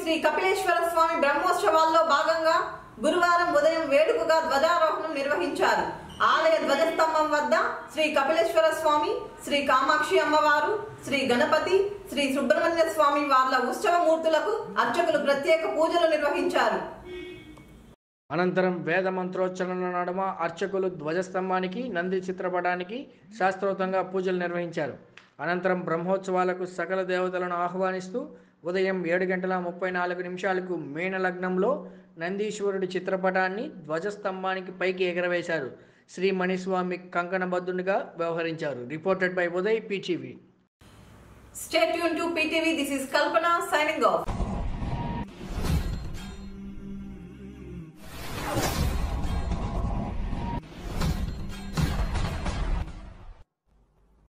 శ్రీ కపిలేశ్వర స్వామి బ్రహ్మోత్సవాల్లో భాగంగా గురువారం ఉదయం వేడుకగా ధ్వజారోహణం నిర్వహించారు ఆలయ ధ్వజస్తంభం వద్ద శ్రీ కపిలేశ్వర స్వామి శ్రీ కామాక్షి అమ్మవారు శ్రీ గణపతి శ్రీ సుబ్రహ్మణ్య స్వామి వాళ్ళ ఉత్సవ మూర్తులకు అర్చకులు ప్రత్యేక పూజలు నిర్వహించారు అనంతరం వేద మంత్రోచ్చరణ నడుమ అర్చకులు ధ్వజస్తంభానికి నంది చిత్రపటానికి శాస్త్రోక్తంగా పూజలు నిర్వహించారు అనంతరం బ్రహ్మోత్సవాలకు సకల దేవతలను ఆహ్వానిస్తూ ఉదయం ఏడు గంటల ముప్పై నాలుగు నిమిషాలకు మీన లగ్నంలో నందీశ్వరుడి చిత్రపటాన్ని ధ్వజస్తంభానికి పైకి ఎగరవేశారు శ్రీ మణిస్వామి కంకణబద్ధునిగా వ్యవహరించారు reported by Uday PTV stay యూన్ to PTV this is Kalpana signing of